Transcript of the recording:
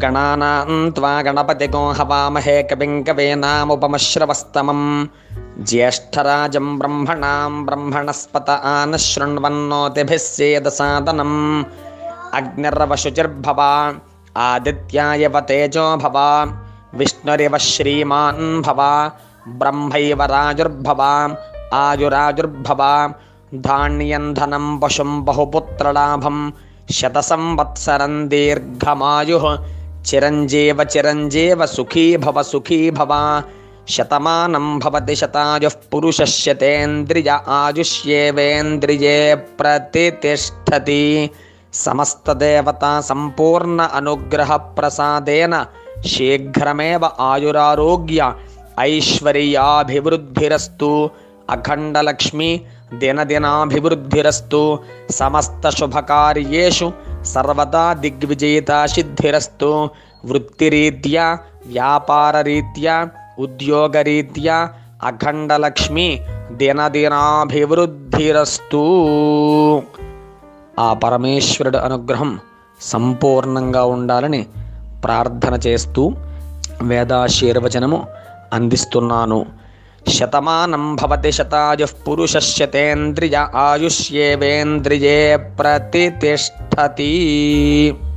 गणानां त्वा गणपतिको हवामहे कविं कवीनामुपमश्रवस्तमं ज्येष्ठराजं ब्रह्मणां ब्रह्मणस्पत आनशृण्वन्नोतिभिः सेदसादनम् अग्निर्वशुचिर्भव आदित्यायव तेजो भव विष्णुरिव श्रीमान् भव ब्रह्मैव राजुर्भव आयुराजुर्भव धान्यं धनं पशुं बहुपुत्रलाभं शतसंवत्सरं दीर्घमायुः चिरञ्जीव चिरञ्जीव सुखी भव सुखी भव शतमानं भवति शतायुः पुरुषस्यतेन्द्रिय आयुष्येवेन्द्रिये प्रतितिष्ठति समस्तदेवता सम्पूर्ण अनुग्रहप्रसादेन शीघ्रमेव आयुरारोग्य ऐश्वर्याभिवृद्धिरस्तु अखण्डलक्ष्मी दिनदिनाभिवृद्धिरस्तु समस्तशुभकार्येषु सर्वदा दिग्विजयिता सिद्धिरस्तु वृत्तिरीत्या व्यापाररीत्या उद्योगरीत्या అఖండలక్ష్మి దినదినాభివృద్ధిరస్తూ ఆ పరమేశ్వరుడు అనుగ్రహం సంపూర్ణంగా ఉండాలని ప్రార్థన చేస్తూ వేదాశీర్వచనము అందిస్తున్నాను శతమానం భవతి శతాయు పురుషశతేంద్రియ ఆయుష్యేవేంద్రియే ప్రతిష్టతి